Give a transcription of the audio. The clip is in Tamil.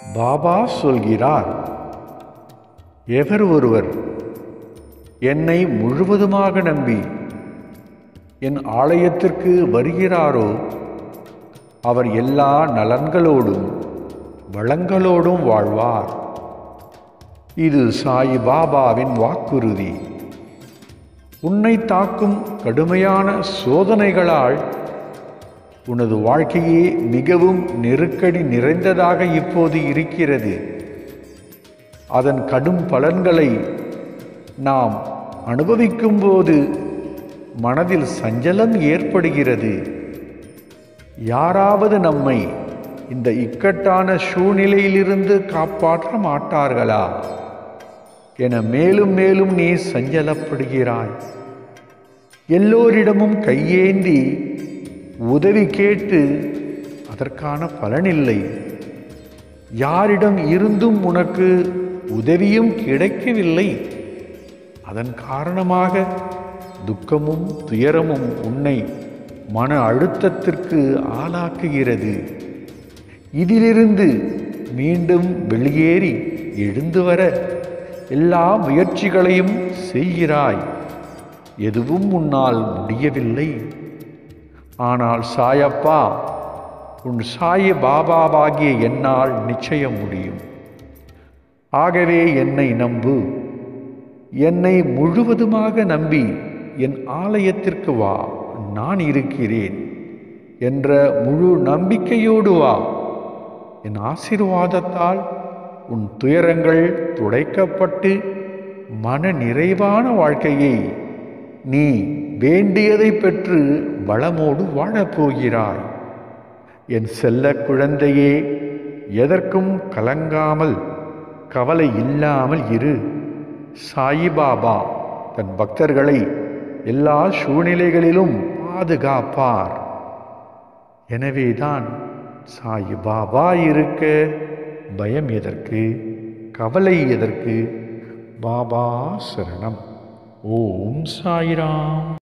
பாபா சொல்கிறார் எவர் ஒருவர் என்னை முழுவதுமாக நம்பி என் ஆலயத்திற்கு வருகிறாரோ அவர் எல்லா நலன்களோடும் வளங்களோடும் வாழ்வார் இது சாய் பாபாவின் வாக்குறுதி உன்னை தாக்கும் கடுமையான சோதனைகளால் உனது வாழ்க்கையே மிகவும் நெருக்கடி நிறைந்ததாக இப்போது இருக்கிறது அதன் கடும் பலன்களை நாம் அனுபவிக்கும்போது மனதில் சஞ்சலம் ஏற்படுகிறது யாராவது நம்மை இந்த இக்கட்டான சூழ்நிலையிலிருந்து காப்பாற்ற மாட்டார்களா என மேலும் மேலும் நீ சஞ்சலப்படுகிறாய் எல்லோரிடமும் கையேந்தி உதவி கேட்டு அதற்கான பலனில்லை யாரிடம் இருந்தும் உனக்கு உதவியும் கிடைக்கவில்லை அதன் காரணமாக துக்கமும் துயரமும் உன்னை மன அழுத்தத்திற்கு ஆளாக்குகிறது இதிலிருந்து மீண்டும் வெளியேறி எழுந்து வர எல்லா முயற்சிகளையும் செய்கிறாய் எதுவும் உன்னால் முடியவில்லை ஆனால் சாயப்பா உன் சாய பாபாவாகிய என்னால் நிச்சயம் முடியும் ஆகவே என்னை நம்பு என்னை முழுவதுமாக நம்பி என் ஆலயத்திற்கு வா நான் இருக்கிறேன் என்ற முழு நம்பிக்கையோடு வா என் ஆசீர்வாதத்தால் உன் துயரங்கள் துடைக்கப்பட்டு மன நிறைவான வாழ்க்கையை நீ வேண்டியதை பெற்று வளமோடு வாழப்போகிறாய் என் செல்ல குழந்தையே எதற்கும் கலங்காமல் கவலை இல்லாமல் இரு சாயிபாபா தன் பக்தர்களை எல்லா சூழ்நிலைகளிலும் பாதுகாப்பார் எனவேதான் சாயி பாபா இருக்க பயம் எதற்கு கவலை எதற்கு பாபா சரணம் ஓம் சாயிராம்